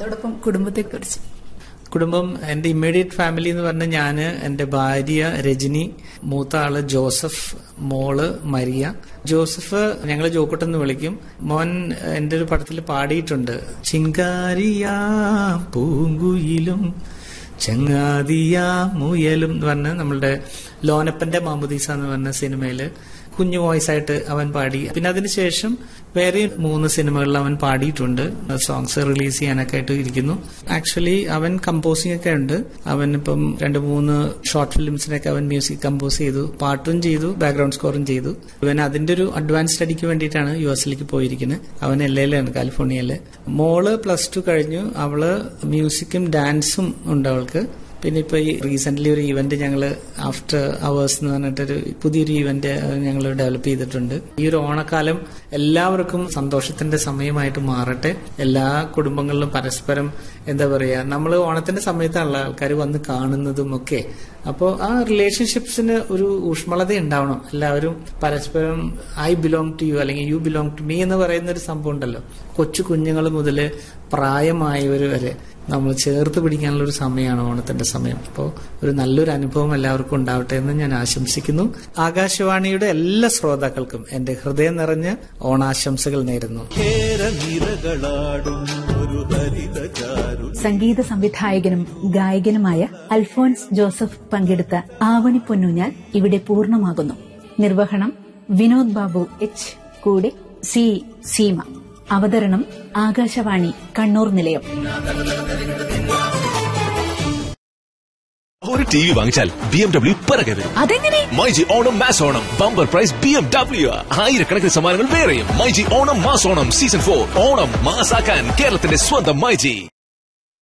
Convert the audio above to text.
അതോടൊപ്പം കുടുംബത്തെക്കുറിച്ച് കുടുംബം എന്റെ ഇമ്മീഡിയറ്റ് ഫാമിലി എന്ന് പറഞ്ഞ ഞാന് എന്റെ ഭാര്യ രജനി മൂത്ത ആള് ജോസഫ് മോള് മരിയ ജോസഫ് ഞങ്ങൾ ജോക്കുട്ടെന്ന് വിളിക്കും മോൻ എന്റെ ഒരു പടത്തിൽ പാടിയിട്ടുണ്ട് ചിങ്കാരിയാ പൂങ്കുയിലും ചങ്ങാതിയാ മുയലും എന്ന് പറഞ്ഞ നമ്മളുടെ ലോനപ്പന്റെ മാമുദീസ എന്ന് പറഞ്ഞ സിനിമയില് കുഞ്ഞു വോയിസ് ആയിട്ട് അവൻ പാടി പിന്നെ അതിനുശേഷം വേറെ മൂന്ന് സിനിമകളിൽ അവൻ പാടിയിട്ടുണ്ട് സോങ്സ് റിലീസ് ചെയ്യാനൊക്കെ ആയിട്ട് ഇരിക്കുന്നു ആക്ച്വലി അവൻ കമ്പോസിംഗ് ഒക്കെ ഉണ്ട് അവൻ ഇപ്പം രണ്ട് മൂന്ന് ഷോർട്ട് ഫിലിംസിനൊക്കെ അവൻ മ്യൂസിക് കമ്പോസ് ചെയ്തു പാട്ടും ചെയ്തു ബാക്ക്ഗ്രൗണ്ട് സ്കോറും ചെയ്തു ഇവൻ അതിന്റെ ഒരു അഡ്വാൻസ് സ്റ്റഡിക്ക് വേണ്ടിയിട്ടാണ് യു എസിലേക്ക് പോയിരിക്കുന്നത് അവൻ എൽ എയിലാണ് കാലിഫോർണിയയില് മോള് പ്ലസ് ടു കഴിഞ്ഞു അവള് മ്യൂസിക്കും ഡാൻസും ഉണ്ട് അവൾക്ക് പിന്നെ ഇപ്പൊ ഈ റീസെന്റ് ഒരു ഇവന്റ് ഞങ്ങൾ ആഫ്റ്റർ അവേഴ്സ് എന്ന് പറഞ്ഞിട്ടൊരു പുതിയൊരു ഇവന്റ് ഞങ്ങൾ ഡെവലപ്പ് ചെയ്തിട്ടുണ്ട് ഈ ഒരു ഓണക്കാലം എല്ലാവർക്കും സന്തോഷത്തിന്റെ സമയമായിട്ട് മാറട്ടെ എല്ലാ കുടുംബങ്ങളിലും പരസ്പരം എന്താ പറയാ നമ്മൾ ഓണത്തിന്റെ സമയത്താണല്ലോ ആൾക്കാർ വന്ന് കാണുന്നതും ഒക്കെ അപ്പോൾ ആ റിലേഷൻഷിപ്സിന് ഒരു ഊഷ്മളത ഉണ്ടാവണം എല്ലാവരും പരസ്പരം ഐ ബിലോങ് ടു യു അല്ലെങ്കിൽ യു ബിലോങ് ടു മീ എന്ന് പറയുന്ന ഒരു സംഭവം ഉണ്ടല്ലോ കൊച്ചു കുഞ്ഞുങ്ങൾ മുതൽ പ്രായമായവർ വരെ നമ്മൾ ചേർത്ത് പിടിക്കാനുള്ള ഒരു സമയമാണ് ഓണത്തിന്റെ സമയം അപ്പോൾ ഒരു നല്ലൊരു അനുഭവം എല്ലാവർക്കും ഉണ്ടാവട്ടെ എന്ന് ഞാൻ ആശംസിക്കുന്നു ആകാശവാണിയുടെ എല്ലാ ശ്രോതാക്കൾക്കും എന്റെ ഹൃദയം നിറഞ്ഞ ഓണാശംസകൾ നേരുന്നു നിരകളാടും ഒരു ഹരിതചാരു സംഗീത സംവിധായകനും ഗായകനുമായ അൽഫോൻസ് ജോസഫ് പങ്കെടുത്ത ആവണി പൊന്നൂഞ്ഞാൽ ഇവിടെ പൂർണ്ണമാകുന്നു നിർവഹണം വിനോദ് ബാബു എച്ച് കൂടെ സി സീമ അവതരണം ആകാശവാണി കണ്ണൂർ നിലയം ഒരു ടി വി വാങ്ങിച്ചാൽ ബി എം ഡബ്ല്യു പിറകെ വരും അതെങ്ങനെ myG Onam mass Onam bumper prize B M W ആയിരക്കണക്കിന് സമ്മാനങ്ങൾ വേറെയും myG Onam mass Onam season for Onam മാസാക്കാൻ കേരളത്തിന്റെ സ്വന്തം മൈജി